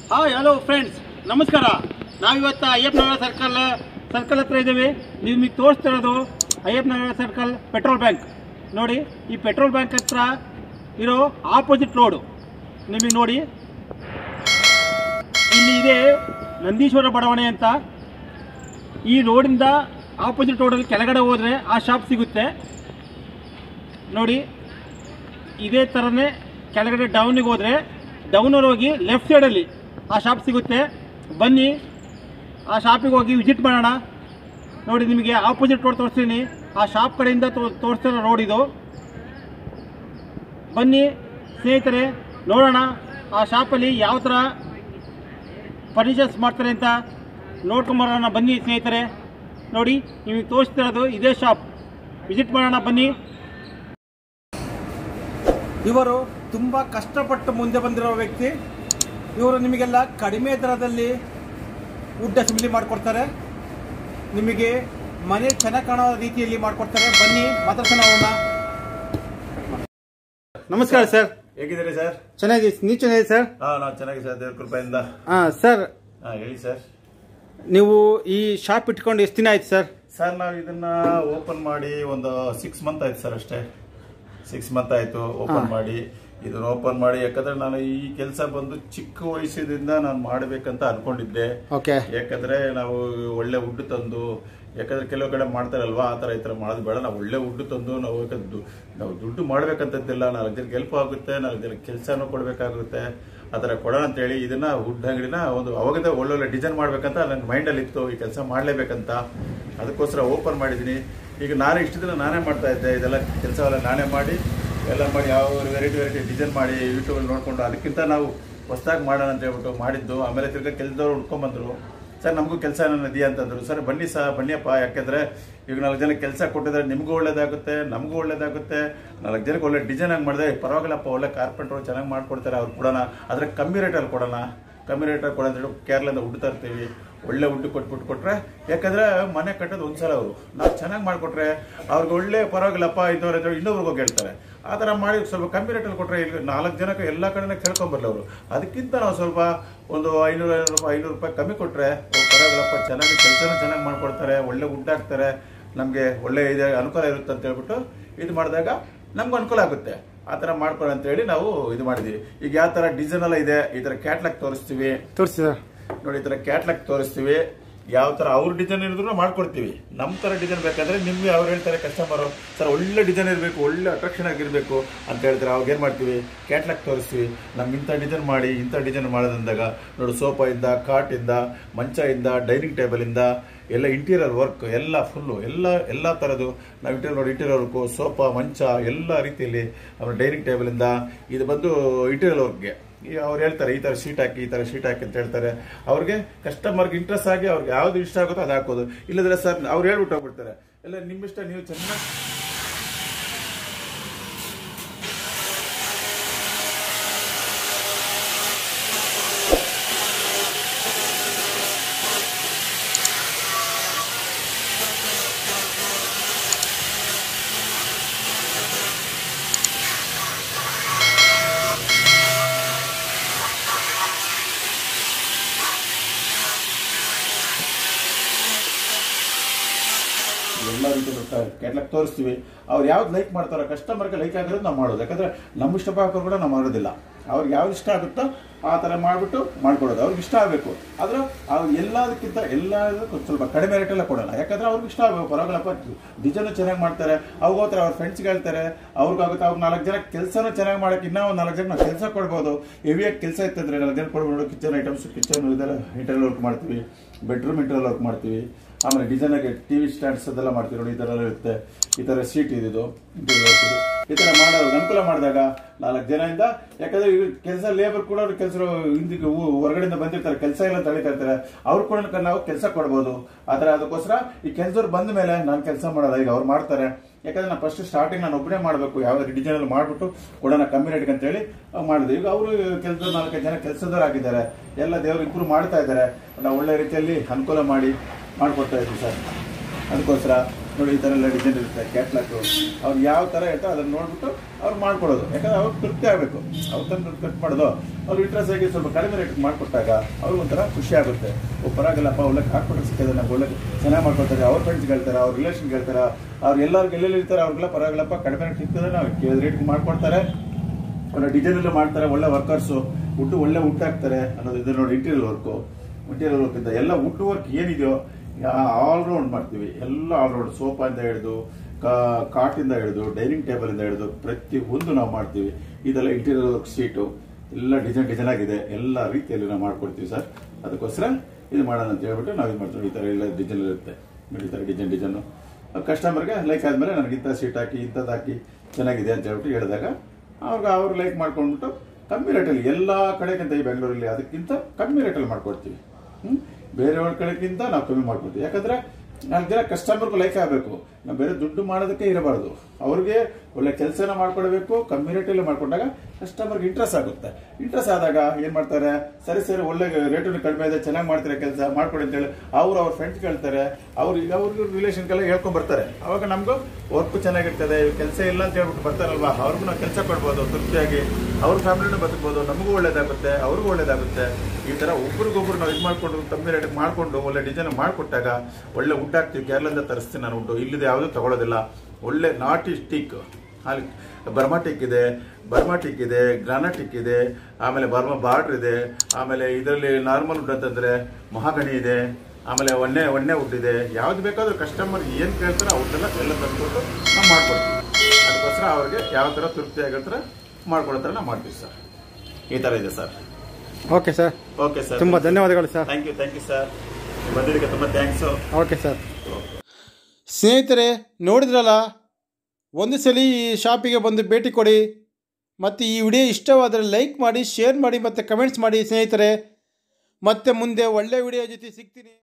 Hi hello friends ನಮಸ್ಕಾರ ನಾವಿವತ್ತು ಅಯ್ಯಪ್ಪನಗರ circle circle ಹತ್ರ ಇದ್ದೀವಿ ನೀವು ನಿಮಗೆ ತೋರಿಸ್ತಿರೋದು ಅಯ್ಯಪ್ಪನಗರ ಸರ್ಕಲ್ ಪೆಟ್ರೋಲ್ ಬ್ಯಾಂಕ್ ನೋಡಿ ಈ ಪೆಟ್ರೋಲ್ ಬ್ಯಾಂಕ್ ಹತ್ರ ಇರೋ ಆಪೋಸಿಟ್ ರೋಡು ನಿಮಗೆ ನೋಡಿ ಇಲ್ಲಿ ಇದೆ ನಂದೀಶ್ವರ ಬಡಾವಣೆ ಅಂತ ಈ ರೋಡಿಂದ ಆಪೋಸಿಟ್ ರೋಡಲ್ಲಿ ಕೆಳಗಡೆ ಹೋದರೆ ಆ ಶಾಪ್ ಸಿಗುತ್ತೆ ನೋಡಿ ಇದೇ ಥರನೇ ಕೆಳಗಡೆ ಡೌನಿಗೆ ಹೋದರೆ ಡೌನಲ್ಲಿ ಹೋಗಿ ಲೆಫ್ಟ್ ಸೈಡಲ್ಲಿ ಆ ಶಾಪ್ ಸಿಗುತ್ತೆ ಬನ್ನಿ ಆ ಶಾಪಿಗೆ ಹೋಗಿ ವಿಸಿಟ್ ಮಾಡೋಣ ನೋಡಿ ನಿಮಗೆ ಆಪೋಸಿಟ್ ರೋಡ್ ತೋರಿಸ್ತೀನಿ ಆ ಶಾಪ್ ಕಡೆಯಿಂದ ತೋ ತೋರಿಸ್ತಿರೋ ರೋಡ್ ಇದು ಬನ್ನಿ ಸ್ನೇಹಿತರೆ ನೋಡೋಣ ಆ ಶಾಪಲ್ಲಿ ಯಾವ ಥರ ಫರ್ನಿಚರ್ಸ್ ಮಾಡ್ತಾರೆ ಅಂತ ನೋಡ್ಕೊಂಬರೋಣ ಬನ್ನಿ ಸ್ನೇಹಿತರೆ ನೋಡಿ ನಿಮಗೆ ತೋರಿಸ್ತಿರೋದು ಇದೇ ಶಾಪ್ ವಿಸಿಟ್ ಮಾಡೋಣ ಬನ್ನಿ ಇವರು ತುಂಬ ಕಷ್ಟಪಟ್ಟು ಮುಂದೆ ಬಂದಿರೋ ವ್ಯಕ್ತಿ ಇವರು ನಿಮಗೆಲ್ಲ ಕಡಿಮೆ ದರದಲ್ಲಿ ವುಡ್ ಅಸೆಂಬ್ಲಿ ಮಾಡಿಕೊಡ್ತಾರೆ ನಿಮಗೆ ಮನೆ ಚೆನ್ನಾಗಿ ಕಾಣೋ ರೀತಿಯಲ್ಲಿ ಮಾಡಿಕೊಡ್ತಾರೆ ಬನ್ನಿ ಮಾತಾಡ್ಸೋಣ ಅವ್ರನ್ನ ನಮಸ್ಕಾರ ಸರ್ ಹೇಗಿದ್ದೀರಿ ಸರ್ ಚೆನ್ನಾಗಿ ನೀವು ಚೆನ್ನಾಗಿದೆ ಸರ್ ಹಾ ನಾವು ಚೆನ್ನಾಗಿ ಸರ್ ದೇವ್ರ ಕೃಪೆಯಿಂದ ಹಾಂ ಸರ್ ಹಾ ಹೇಳಿ ಸರ್ ನೀವು ಈ ಶಾಪ್ ಇಟ್ಕೊಂಡು ಎಷ್ಟು ದಿನ ಆಯ್ತು ಸರ್ ಸರ್ ನಾವು ಇದನ್ನ ಓಪನ್ ಮಾಡಿ ಒಂದು ಸಿಕ್ಸ್ ಮಂತ್ ಆಯ್ತು ಸರ್ ಅಷ್ಟೇ ಸಿಕ್ಸ್ ಮಂತ್ ಆಯ್ತು ಓಪನ್ ಮಾಡಿ ಇದನ್ನ ಓಪನ್ ಮಾಡಿ ಯಾಕಂದ್ರೆ ನಾನು ಈ ಕೆಲಸ ಬಂದು ಚಿಕ್ಕ ವಯಸ್ಸಿನಿಂದ ನಾನು ಮಾಡಬೇಕಂತ ಅನ್ಕೊಂಡಿದ್ದೆ ಓಕೆ ಯಾಕಂದ್ರೆ ನಾವು ಒಳ್ಳೆ ವುಡ್ ತಂದು ಯಾಕಂದ್ರೆ ಕೆಲವು ಕಡೆ ಮಾಡ್ತಾರಲ್ವಾ ಆ ಥರ ಈ ಥರ ಮಾಡೋದು ಬೇಡ ನಾವು ಒಳ್ಳೆ ವುಡ್ ತಂದು ನಾವು ಯಾಕಂದ್ರೆ ದು- ನಾವು ದುಡ್ಡು ಮಾಡ್ಬೇಕಂತದ್ದಿಲ್ಲ ನಾಲ್ಕು ಜನಕ್ಕೆ ಹೆಲ್ಪ್ ಆಗುತ್ತೆ ನಾಲ್ಕು ಜನಕ್ಕೆ ಕೆಲಸನೂ ಕೊಡಬೇಕಾಗುತ್ತೆ ಆ ಥರ ಕೊಡೋಣ ಅಂತೇಳಿ ಇದನ್ನ ವುಡ್ ಅಂಗಡಿನ ಒಂದು ಅವಾಗದ ಒಳ್ಳೊಳ್ಳೆ ಡಿಸೈನ್ ಮಾಡ್ಬೇಕಂತ ನನ್ನ ಮೈಂಡಲ್ಲಿ ಇತ್ತು ಈ ಕೆಲಸ ಮಾಡಲೇಬೇಕಂತ ಅದಕ್ಕೋಸ್ಕರ ಓಪನ್ ಮಾಡಿದ್ದೀನಿ ಈಗ ನಾನೇ ಇಷ್ಟು ದಿನ ನಾನೇ ಮಾಡ್ತಾ ಇದ್ದೆ ಇದೆಲ್ಲ ಕೆಲಸವೆಲ್ಲ ನಾನೇ ಮಾಡಿ ಎಲ್ಲ ಮಾಡಿ ಯಾವ ವೆರೈಟಿ ವೆರೈಟಿ ಡಿಸೈನ್ ಮಾಡಿ ಯೂಟ್ಯೂಬಲ್ಲಿ ನೋಡಿಕೊಂಡು ಅದಕ್ಕಿಂತ ನಾವು ಹೊಸದಾಗಿ ಮಾಡೋಣ ಅಂತ ಹೇಳ್ಬಿಟ್ಟು ಮಾಡಿದ್ದು ಆಮೇಲೆ ತಿರ್ಗಾ ಕೆಲಸದವ್ರು ಹುಡ್ಕೊಂಬಂದ್ರು ಸರ್ ನಮಗೂ ಕೆಲಸ ಏನಾದ್ರು ಇದೆಯಾ ಅಂತಂದ್ರು ಸರ್ ಬನ್ನಿ ಸಹ ಬನ್ನಿಯಪ್ಪ ಯಾಕೆಂದ್ರೆ ಈಗ ನಾಲ್ಕು ಜನ ಕೆಲಸ ಕೊಟ್ಟಿದ್ರೆ ನಿಮಗೂ ಒಳ್ಳೇದಾಗುತ್ತೆ ನಮಗೂ ಒಳ್ಳೇದಾಗುತ್ತೆ ನಾಲ್ಕು ಜನಕ್ಕೆ ಒಳ್ಳೆ ಡಿಸೈನ್ ಆಗಿ ಮಾಡಿದ್ರೆ ಪರವಾಗಿಲ್ಲಪ್ಪ ಒಳ್ಳೆ ಕಾರ್ಪೆಂಟ್ರು ಚೆನ್ನಾಗಿ ಮಾಡ್ಕೊಡ್ತಾರೆ ಅವ್ರು ಕೊಡೋಣ ಆದರೆ ಕಮ್ಮಿ ರೇಟಲ್ಲಿ ಕೊಡೋಣ ಕಮ್ಮಿ ರೇಟಲ್ಲಿ ಕೊಡೋಣ ಅಂತ ಹೇಳಿ ಕೇರಳದಿಂದ ಹುಡ್ತಾ ಇರ್ತೀವಿ ಒಳ್ಳೆ ಉಡ್ಡು ಕೊಟ್ಬಿಟ್ಟು ಕೊಟ್ರೆ ಯಾಕಂದ್ರೆ ಮನೆ ಕಟ್ಟೋದು ಒಂದ್ಸಲ ಅವರು ನಾವು ಚೆನ್ನಾಗಿ ಮಾಡಿಕೊಟ್ರೆ ಅವ್ರಿಗೆ ಒಳ್ಳೆ ಪರವಾಗಿಲ್ಲಪ್ಪ ಇದ್ದವ್ರ ಹತ್ರ ಇನ್ನೊಬ್ರಿಗೆ ಹೋಗಿ ಹೇಳ್ತಾರೆ ಆ ಥರ ಮಾಡಿ ಸ್ವಲ್ಪ ಕಮ್ಮಿ ರೇಟಲ್ಲಿ ಕೊಟ್ರೆ ಇಲ್ಲಿ ನಾಲ್ಕು ಜನಕ್ಕೆ ಎಲ್ಲ ಕಡೆನೇ ಕೇಳ್ಕೊಂಬರ್ಲಿ ಅವರು ಅದಕ್ಕಿಂತ ನಾವು ಸ್ವಲ್ಪ ಒಂದು ಐನೂರು ಐನೂರು ರೂಪಾಯಿ ಐನೂರು ರೂಪಾಯಿ ಕಮ್ಮಿ ಕೊಟ್ಟರೆ ಪರವಾಗಿಲ್ಲಪ್ಪ ಚೆನ್ನಾಗಿ ಕೆಲಸನೂ ಚೆನ್ನಾಗಿ ಮಾಡ್ಕೊಡ್ತಾರೆ ಒಳ್ಳೆ ವುಡ್ ಹಾಕ್ತಾರೆ ನಮಗೆ ಒಳ್ಳೆ ಇದೆ ಅನುಕೂಲ ಇರುತ್ತೆ ಅಂತ ಹೇಳ್ಬಿಟ್ಟು ಇದು ಮಾಡಿದಾಗ ನಮ್ಗೆ ಅನುಕೂಲ ಆಗುತ್ತೆ ಆ ಥರ ಮಾಡ್ಕೊಳ್ಳಿ ಅಂತ ಹೇಳಿ ನಾವು ಇದು ಮಾಡಿದ್ದೀವಿ ಈಗ ಯಾವ ಥರ ಡಿಸೈನ್ ಎಲ್ಲ ಇದೆ ಈ ಥರ ಕ್ಯಾಟ್ಲಾಗ್ ತೋರಿಸ್ತೀವಿ ತೋರಿಸಿ ಸರ್ ನೋಡಿ ಈ ಥರ ಕ್ಯಾಟ್ಲಾಗ್ ತೋರಿಸ್ತೀವಿ ಯಾವ ಥರ ಅವ್ರ ಡಿಸೈನ್ ಇರಿದ್ರು ಮಾಡ್ಕೊಡ್ತೀವಿ ನಮ್ಮ ಥರ ಡಿಸೈನ್ ಬೇಕಾದ್ರೆ ನಿಮ್ಗೆ ಅವ್ರು ಹೇಳ್ತಾರೆ ಕಸ್ಟಮರು ಸರ್ ಒಳ್ಳೆ ಡಿಸೈನ್ ಇರಬೇಕು ಒಳ್ಳೆ ಅಟ್ರಾಕ್ಷನ್ ಆಗಿರಬೇಕು ಅಂತ ಹೇಳ್ತಾರೆ ಅವಾಗ ಏನು ಮಾಡ್ತೀವಿ ಕ್ಯಾಟ್ಲಾಗ್ ತೋರಿಸ್ತೀವಿ ನಮ್ಗೆ ಇಂಥ ಡಿಸೈನ್ ಮಾಡಿ ಇಂಥ ಡಿಸೈನ್ ಮಾಡೋದಂದಾಗ ನೋಡು ಸೋಫಾ ಇಂದ ಕಾಟ್ ಇಂದ ಮಂಚ ಇಂದ ಡೈನಿಂಗ್ ಟೇಬಲ್ ಇಂದ ಎಲ್ಲ ಇಂಟೀರಿಯರ್ ವರ್ಕ್ ಎಲ್ಲ ಫುಲ್ಲು ಎಲ್ಲ ಎಲ್ಲ ಥರದ್ದು ನಾವು ಇಂಟೀರಿಯರ್ ನೋಡಿ ಇಂಟೀರಿಯರ್ ವರ್ಕು ಸೋಫಾ ಮಂಚ ಎಲ್ಲ ರೀತಿಯಲ್ಲಿ ಆಮೇಲೆ ಡೈನಿಂಗ್ ಟೇಬಲಿಂದ ಇದು ಬಂದು ಇಂಟೀರಿಯರ್ ವರ್ಕ್ಗೆ ಈ ಅವ್ರು ಹೇಳ್ತಾರೆ ಈ ಥರ ಶೀಟ್ ಹಾಕಿ ಈ ಥರ ಶೀಟ್ ಹಾಕಿ ಅಂತ ಹೇಳ್ತಾರೆ ಅವ್ರಿಗೆ ಕಸ್ಟಮರ್ಗೆ ಇಂಟ್ರೆಸ್ಟ್ ಆಗಿ ಅವ್ರಿಗೆ ಯಾವ್ದು ಇಷ್ಟ ಆಗುತ್ತೋ ಅದು ಹಾಕೋದು ಇಲ್ಲದ್ರೆ ಸರ್ ಅವ್ರು ಹೇಳ್ಬಿಟ್ಟು ಹೋಗ್ಬಿಡ್ತಾರೆ ಎಲ್ಲ ನಿಮ್ಮಿಷ್ಟ ನೀವು ಚೆನ್ನಾಗಿ ಎಲ್ಲ ರೀತಿ ಕ್ಯಾಟ್ಲಾಗ್ ತೋರಿಸ್ತೀವಿ ಅವ್ರು ಯಾವ್ದು ಲೈಕ್ ಮಾಡ್ತಾರೋ ಕಸ್ಟಮರ್ಗೆ ಲೈಕ್ ಆಗಿರೋದು ನಾವು ಮಾಡೋದು ಯಾಕಂದ್ರೆ ನಮ್ಮ ಇಷ್ಟ ಹಾಕೋರು ಕೂಡ ನಾವು ಮಾಡೋದಿಲ್ಲ ಅವ್ರಿಗೆ ಯಾವ್ದು ಇಷ್ಟ ಆಗುತ್ತೋ ಆ ಥರ ಮಾಡಿಬಿಟ್ಟು ಮಾಡ್ಕೊಡೋದು ಅವ್ರಿಗೆ ಇಷ್ಟ ಆಗಬೇಕು ಆದ್ರೆ ಅವ್ರು ಎಲ್ಲದಕ್ಕಿಂತ ಎಲ್ಲದಕ್ಕೂ ಸ್ವಲ್ಪ ಕಡಿಮೆ ರೇಟೆಲ್ಲ ಕೊಡೋಲ್ಲ ಯಾಕಂದ್ರೆ ಅವ್ರಿಗೆ ಇಷ್ಟ ಆಗಬೇಕು ಪರವಾಗಿಲ್ಲಪ್ಪ ಡಿಸೈನು ಚೆನ್ನಾಗಿ ಮಾಡ್ತಾರೆ ಅವಾಗ ಹೋಗ್ತಾರೆ ಅವ್ರ ಫ್ರೆಂಡ್ಸ್ಗೆ ಹೇಳ್ತಾರೆ ಅವ್ರಿಗಾಗುತ್ತೆ ಅವ್ರು ನಾಲ್ಕು ಜನ ಕೆಲಸನೂ ಚೆನ್ನಾಗಿ ಮಾಡೋಕೆ ಇನ್ನೂ ಒಂದು ನಾಲ್ಕು ಜನ ನಾವು ಕೆಲಸ ಕೊಡ್ಬೋದು ಹೆವಿಯಾಗಿ ಕೆಲಸ ಇತ್ತಂದ್ರೆ ನಾಲ್ಕು ಜನ ಕೊಡ್ಬೋದು ಕಿಚನ್ ಐಟಮ್ಸ್ ಕಿಚನ್ ಇದೆಲ್ಲ ಇಂಟರ್ನಲ್ ವರ್ಕ್ ಮಾಡ್ತೀವಿ ಬೆಡ್ರೂಮ್ ಇಂಟರ್ನಲ್ ವರ್ಕ್ ಮಾಡ್ತೀವಿ ಆಮೇಲೆ ಡಿಸೈನ್ ಆಗಿ ಟಿವಿ ಸ್ಟ್ಯಾಂಡ್ಸ್ ಅದೆಲ್ಲ ಮಾಡ್ತೀವಿ ನೋಡಿ ಈ ಥರ ಎಲ್ಲ ಇರುತ್ತೆ ಈ ಥರ ಸೀಟ್ ಇದಿದು ಇಂಟೀರಿಯರ್ ವರ್ಕ್ ಇದು. ಈ ಥರ ಮಾಡೋದು ಅನುಕೂಲ ಮಾಡಿದಾಗ ನಾಲ್ಕು ಜನದಿಂದ ಯಾಕಂದ್ರೆ ಕೆಲಸ ಲೇಬರ್ ಕೂಡ ಕೆಲಸ ಹಿಂದಿಗೆ ಊ- ಹೊರಗಡೆಯಿಂದ ಬಂದಿರ್ತಾರೆ ಕೆಲಸ ಇಲ್ಲ ಅಂತ ಹೇಳ್ತಾ ಇರ್ತಾರೆ ಅವ್ರು ಕೂಡ ನಾವು ಕೆಲಸ ಕೊಡ್ಬೋದು ಆದ್ರೆ ಅದಕ್ಕೋಸ್ಕರ ಈ ಕೆಲಸದವ್ರು ಬಂದ ಮೇಲೆ ನಾನು ಕೆಲಸ ಮಾಡೋದ ಈಗ ಅವ್ರು ಮಾಡ್ತಾರೆ ಯಾಕಂದ್ರೆ ನಾನು ಫಸ್ಟ್ ಸ್ಟಾರ್ಟಿಂಗ್ ನಾನು ಒಬ್ಬನೇ ಮಾಡಬೇಕು ಯಾವ ಡಿಸೈನ್ ಅಲ್ಲಿ ಮಾಡ್ಬಿಟ್ಟು ಕೊಡೋಣ ಕಮ್ಮಿ ರೇಟ್ಗೆ ಅಂತ ಹೇಳಿ ಮಾಡಿದೆ ಈಗ ಅವರು ಕೆಲಸ ನಾಲ್ಕೈದು ಜನ ಕೆಲಸದವ್ರು ಆಗಿದ್ದಾರೆ ಎಲ್ಲ ದೇವರು ಇಂಪ್ರೂವ್ ಮಾಡ್ತಾ ಇದ್ದಾರೆ ನಾವು ಒಳ್ಳೆ ರೀತಿಯಲ್ಲಿ ಅನುಕೂಲ ಮಾಡಿ ಮಾಡ್ಕೊಡ್ತಾ ಇದ್ವಿ ಸರ್ ಅದಕ್ಕೋಸ್ಕರ ನೋಡಿ ಈ ಥರ ಎಲ್ಲ ಡಿಸೈನ್ ಇರುತ್ತೆ ಕ್ಯಾಟ್ಲಾಕು ಅವ್ರು ಯಾವ ಥರ ಹೇಳ್ತಾರೆ ಅದನ್ನು ನೋಡ್ಬಿಟ್ಟು ಅವ್ರು ಮಾಡ್ಕೊಡೋದು ಯಾಕಂದ್ರೆ ಅವ್ರು ತೃಪ್ತಿ ಆಗಬೇಕು ಅವ್ರ ತಂದು ಕಟ್ ಮಾಡೋದು ಅವ್ರು ಇಂಟ್ರೆಸ್ಟ್ ಆಗಿ ಸ್ವಲ್ಪ ಕಡಿಮೆ ರೇಟ್ ಮಾಡಿಕೊಟ್ಟಾಗ ಅವ್ರಿಗೆ ಒಂಥರ ಖುಷಿ ಆಗುತ್ತೆ ಓ ಪರವಾಗಿಲ್ಲಪ್ಪ ಒಳ್ಳೆ ಹಾಕ್ಬಿಟ್ರೆ ಸಿಕ್ಕಿದೆ ನಾವು ಒಳ್ಳೆ ಚೆನ್ನಾಗಿ ಮಾಡ್ಕೊತಾರೆ ಅವ್ರ ಫ್ರೆಂಡ್ಸ್ ಹೇಳ್ತಾರೆ ಅವ್ರ ರಿಲೇಷನ್ ಹೇಳ್ತಾರೆ ಅವ್ರು ಎಲ್ಲರಿಗೂ ಎಲ್ಲೆಲ್ಲಿ ಇರ್ತಾರೆ ಅವ್ರಿಗೆಲ್ಲ ಪರವಾಗಿಲ್ಲಪ್ಪ ಕಡಿಮೆ ರೇಟ್ ಸಿಗ್ತದೆ ನಾವು ರೇಟ್ ಮಾಡ್ಕೊಡ್ತಾರೆ ಒಳ್ಳೆ ಡಿಸೈನ್ ಎಲ್ಲ ಮಾಡ್ತಾರೆ ಒಳ್ಳೆ ವರ್ಕರ್ಸು ವುಡ್ ಒಳ್ಳೆ ವುಡ್ ಹಾಕ್ತಾರೆ ಅನ್ನೋದು ಇದು ನೋಡಿ ಇಂಟೀರಿಯರ್ ವರ್ಕು ಇಂಟೀರಿಯರ್ ವರ್ಕ್ ಇಂದ ಎಲ್ಲ ವುಡ್ ವರ್ಕ್ ಏನಿದೆಯೋ ಆಲ್ ರೌಂಡ್ ಮಾಡ್ತೀವಿ ಎಲ್ಲ ಆಲ್ ರೌಂಡ್ ಸೋಫಾ ಇಂದ ಹಿಡಿದು ಕಾಟಿಂದ ಹಿಡಿದು ಡೈನಿಂಗ್ ಟೇಬಲ್ ಇಂದ ಹಿಡಿದು ಪ್ರತಿ ಒಂದು ನಾವು ಮಾಡ್ತೀವಿ ಇದೆಲ್ಲ ಇಂಟೀರಿಯರ್ ವರ್ಕ್ ಸೀಟು ಎಲ್ಲ ಡಿಸೈನ್ ಡಿಸೈನ್ ಆಗಿದೆ ಎಲ್ಲ ರೀತಿಯಲ್ಲಿ ನಾವು ಮಾಡ್ಕೊಡ್ತೀವಿ ಸರ್ ಅದಕ್ಕೋಸ್ಕರ ಇದು ಮಾಡೋಣ ಅಂತ ಹೇಳ್ಬಿಟ್ಟು ನಾವು ಇದು ಮಾಡ್ತೀವಿ ಈ ಥರ ಎಲ್ಲ ಡಿಸೈನ್ ಇರುತ್ತೆ ನೋಡಿ ಈ ಥರ ಡಿಸೈನ್ ಡಿಸೈನು ಕಸ್ಟಮರ್ಗೆ ಲೈಕ್ ಆದಮೇಲೆ ನನಗೆ ಇಂಥ ಸೀಟ್ ಹಾಕಿ ಇಂಥದ್ದು ಹಾಕಿ ಚೆನ್ನಾಗಿದೆ ಅಂತ ಹೇಳ್ಬಿಟ್ಟು ಹೇಳಿದಾಗ ಅವ್ರಿಗೆ ಅವ್ರು ಲೈಕ್ ಮಾಡ್ಕೊಂಡ್ಬಿಟ್ಟು ಕಮ್ಮಿ ರೇಟಲ್ಲಿ ಎಲ್ಲ ಕಡೆಗಿಂತ ಈ ಬೆಂಗಳೂರಲ್ಲಿ ಅದಕ್ಕಿಂತ ಕಮ್ಮಿ ರೇಟಲ್ಲಿ ಮಾಡ್ಕೊಡ್ತೀವಿ ಹ್ಮ್? ಬೇರೆಯವ್ರ ಕಡೆಗಿಂತ ನಾವು ಕಮ್ಮಿ ಮಾಡ್ಕೊಡ್ತೀವಿ ಯಾಕಂದ್ರೆ ನಾಲ್ಕು ಜನ ಕಸ್ಟಮರ್ಗೂ ಲೈಕ್ ಆಗಬೇಕು ನಾವು ಬೇರೆ ದುಡ್ಡು ಮಾಡೋದಕ್ಕೆ ಇರಬಾರ್ದು ಅವ್ರಿಗೆ ಒಳ್ಳೆ ಕೆಲಸನ ಮಾಡ್ಕೊಡ್ಬೇಕು ಕಮ್ಮಿ ರೇಟಲ್ಲಿ ಮಾಡ್ಕೊಂಡಾಗ ಕಸ್ಟಮರ್ಗೆ ಇಂಟ್ರೆಸ್ಟ್ ಆಗುತ್ತೆ ಇಂಟ್ರೆಸ್ಟ್ ಆದಾಗ ಏನ್ ಮಾಡ್ತಾರೆ ಸರಿ ಸರಿ ಒಳ್ಳೆ ರೇಟು ಕಡಿಮೆ ಇದೆ ಚೆನ್ನಾಗಿ ಮಾಡ್ತಾರೆ ಕೆಲಸ ಮಾಡ್ಕೊಡಿ ಅಂತೇಳಿ ಅವ್ರು ಅವ್ರ ಫ್ರೆಂಡ್ಸ್ ಹೇಳ್ತಾರೆ ಅವ್ರು ಈಗ ಅವ್ರಿಗೆ ರಿಲೇಷನ್ಗೆಲ್ಲ ಹೇಳ್ಕೊಂಡ್ ಬರ್ತಾರೆ ಅವಾಗ ನಮಗೂ ವರ್ಕ್ ಚೆನ್ನಾಗಿರ್ತದೆ ಕೆಲಸ ಇಲ್ಲ ಅಂತ ಹೇಳ್ಬಿಟ್ಟು ಬರ್ತಾರಲ್ವಾ ಅವ್ರಿಗೂ ನಾವು ಕೆಲಸ ಕೊಡ್ಬೋದು ತೃಪ್ತಿಯಾಗಿ ಅವ್ರ ಫ್ಯಾಮಿಲಿನೂ ಬದುಕ್ಬೋದು ನಮಗೂ ಒಳ್ಳೇದಾಗುತ್ತೆ ಅವ್ರಿಗೂ ಒಳ್ಳೇದಾಗುತ್ತೆ ಈ ತರ ಒಬ್ರಿಗೊಬ್ರು ನಾವು ಇದು ಮಾಡ್ಕೊಂಡು ಕಮ್ಮಿ ರೇಟ್ ಮಾಡ್ಕೊಂಡು ಒಳ್ಳೆ ಡಿಸೈನ್ ಮಾಡ್ಕೊಟ್ಟಾಗ ಒಳ್ಳೆ ವುಡ್ ಹಾಕ್ತೀವಿ ಕೇರಳದಿಂದ ತರಿಸ್ತೀನಿ ನಾನು ವುಡ್ಡು ಇಲ್ಲಿದೆ ಯಾವುದೂ ತಗೊಳ್ಳೋದಿಲ್ಲ ಒಳ್ಳೆ ನಾಟಿ ಸ್ಟಿಕ್ ಅಲ್ಲಿ ಬರ್ಮಾಟಿಕ್ ಇದೆ ಬರ್ಮಾಟಿಕ್ ಇದೆ ಗ್ರಾನಟಿಕ್ ಇದೆ ಆಮೇಲೆ ಬರ್ಮಾ ಬಾರ್ಡ್ರ್ ಇದೆ ಆಮೇಲೆ ಇದರಲ್ಲಿ ನಾರ್ಮಲ್ ವುಡ್ ಅಂತಂದ್ರೆ ಮಹಾಗಣಿ ಇದೆ ಆಮೇಲೆ ಒಣ್ಣೆ ಒಣ್ಣೆ ವುಡ್ ಇದೆ ಯಾವ್ದು ಬೇಕಾದ್ರೂ ಕಸ್ಟಮರ್ ಏನು ಕೇಳ್ತಾರೋ ಅವ್ರನ್ನೆಲ್ಲ ಎಲ್ಲ ತಂದ್ಕೊಟ್ಟು ನಾವು ಮಾಡ್ಕೊಡ್ತೀವಿ ಅದಕ್ಕೋಸ್ಕರ ಅವ್ರಿಗೆ ಯಾವ ಥರ ತೃಪ್ತಿ ಆಗೋ ಥರ ಮಾಡ್ಕೊಡೋ ಥರ ನಾವು ಮಾಡ್ತೀವಿ ಸರ್ ಈ ಥರ ಇದೆ sir okay sir okay sir ತುಂಬ ಧನ್ಯವಾದಗಳು sir thank you thank you sir ಬಂದಿದ್ದಕ್ಕೆ ತುಂಬ ಥ್ಯಾಂಕ್ಸು ಓಕೆ ಸರ್ ಸ್ನೇಹಿತರೆ ನೋಡಿದ್ರಲ್ಲ ಒಂದು ಸಲ ಈ ಶಾಪಿಗೆ ಬಂದು ಭೇಟಿ ಕೊಡಿ ಮತ್ತು ಈ ವಿಡಿಯೋ ಇಷ್ಟವಾದರೆ ಲೈಕ್ ಮಾಡಿ ಶೇರ್ ಮಾಡಿ ಮತ್ತು ಕಮೆಂಟ್ಸ್ ಮಾಡಿ ಸ್ನೇಹಿತರೆ ಮತ್ತೆ ಮುಂದೆ ಒಳ್ಳೆ ವಿಡಿಯೋ ಜೊತೆ ಸಿಗ್ತೀನಿ